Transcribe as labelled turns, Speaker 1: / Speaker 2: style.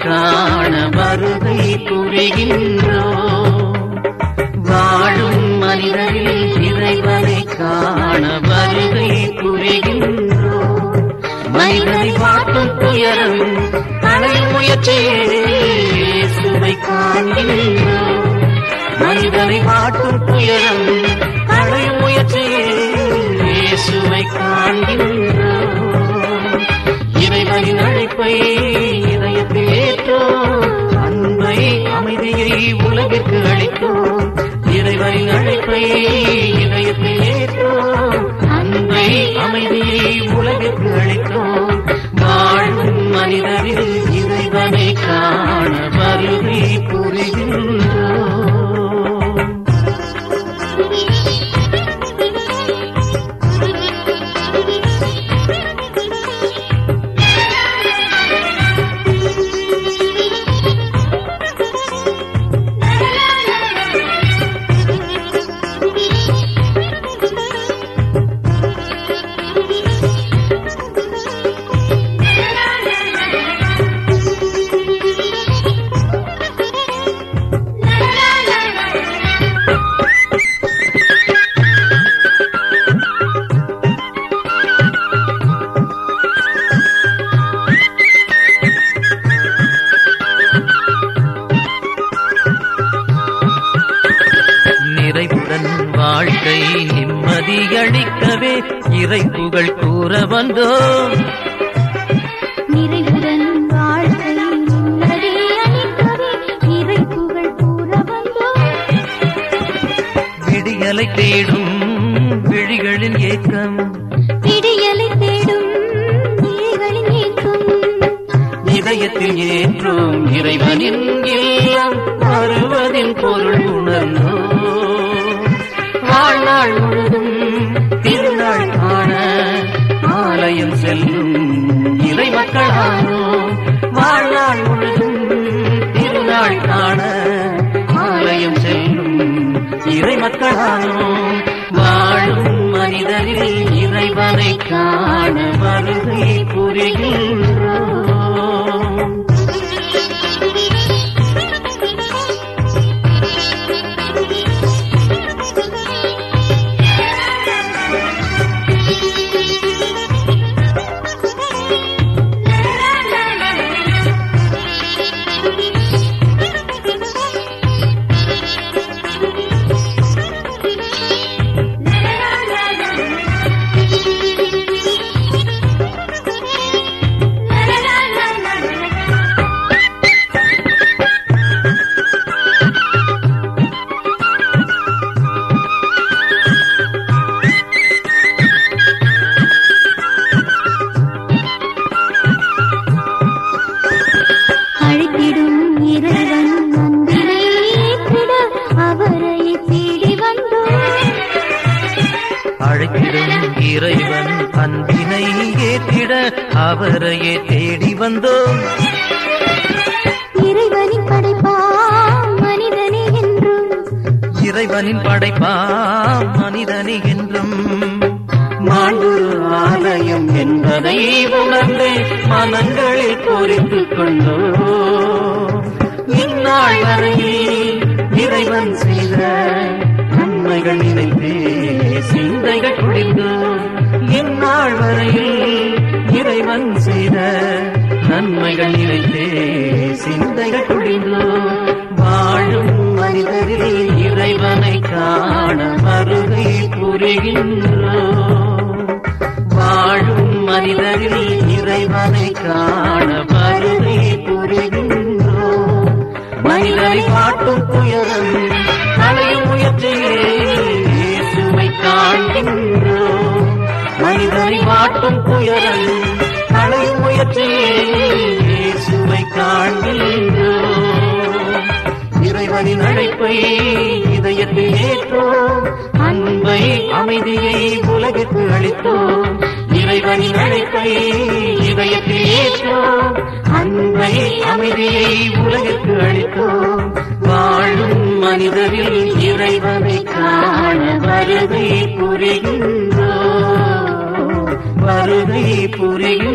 Speaker 1: காண வருகை புரிகின்றோ வாழும் மனிதரில் இறைவனை காண வருகை புரிகின்றோ மனிதனை வாட்டும் துயரம் அணையும் முயற்சியில் இயேசுவை காண்கின்றோ மனிதனை வாட்டும் துயரம் அணையும் முயற்சியில் இயேசுவை காண்கின்றோ இறைவனின் அழைப்பை இதயத்தில் ஏற்றோம் அன்பை அமைதியை உலகிற்கு அளித்தோம் இறைவனின் அழைப்பை இதயத்தில் ஏற்றோம் அன்பை அமைதியை உலகிற்கு அளித்தோம் வாழும் மனிதரில் இறைவனை காண வருகை புரிகின்றோம் நிறைவுடன் வாழ்க்கை நிம்மதியளிக்கவே இறை புகழ் கூற வந்தோம்
Speaker 2: நிறைவுடன் வாழ்க்கை நிம்மதி அளிக்கவே இறை புகழ் கூற வந்தோம்
Speaker 1: விடியலை தேடும் விழிகளின் ஏக்கம்
Speaker 2: விடியலை தேடும் விழிகளின் ஏக்கம்
Speaker 1: இதயத்தில் ஏற்றோம் இறைவனின் இல்லம் வருவதின் பொருள் உணர்ந்தோ வாழ்நாள் முழுதும் திருநாள் காண ஆலயம் செல்லும் இறை மக்களானோ வாழ்நாள் முழுதும் திருநாள் காண ஆலயம் செல்லும் இறை மக்களானோ வாழும் மனிதரில் இறைவனை காண வருகை புரிகின்றோம்
Speaker 2: அழைத்திடும் இறைவன் அன்பினை ஏற்றிட அவரை தேடி வந்தோம்
Speaker 1: அழைத்திடும் இறைவன் அன்பினை ஏற்றிட அவரையே தேடி வந்தோம்
Speaker 2: இறைவனின் படைப்பா மனிதனே என்றும்
Speaker 1: இறைவனின் படைப்பா மனிதனி என்றும் மாண்டூர் ஆலயம் என்பதை உணர்ந்து மனங்களில் பொறித்துக் கொண்டோ இந்நாள் வரையில் இறைவன் செய்த நன்மைகள் நினைத்தே சிந்தைகள் குடிந்தோ இந்நாள் வரையில் இறைவன் செய்த நன்மைகள் நினைத்தே சிந்தைகள் குடிந்தோ வாழும் மனிதரில் இறைவனை காண வருகை புரிகின்றோம் வாழும் மனிதரில் இறைவனை காண வருகை புரிகின்றோம் மனிதரை காட்டும் துயரம் களையும் முயற்சியே இயேசுவை காண்கின்றோம் மனிதரை வாட்டும் துயரம் களையும் முயற்சியே இயேசுவை காண்கின்றோம் இறைவனின் அழைப்பை இதயத்தில் ஏற்றோம் அன்பை அமைதியை உலகிற்கு அளித்தோம் இறைவனின் அழைப்பை இதயத்தில் ஏற்றோம் அன்பை அமைதியை உலகிற்கு அளித்தோம் வாழும் மனிதரில் இறைவனை காண வருகை புரிகின்றோம் வருகை புரிகின்றோம்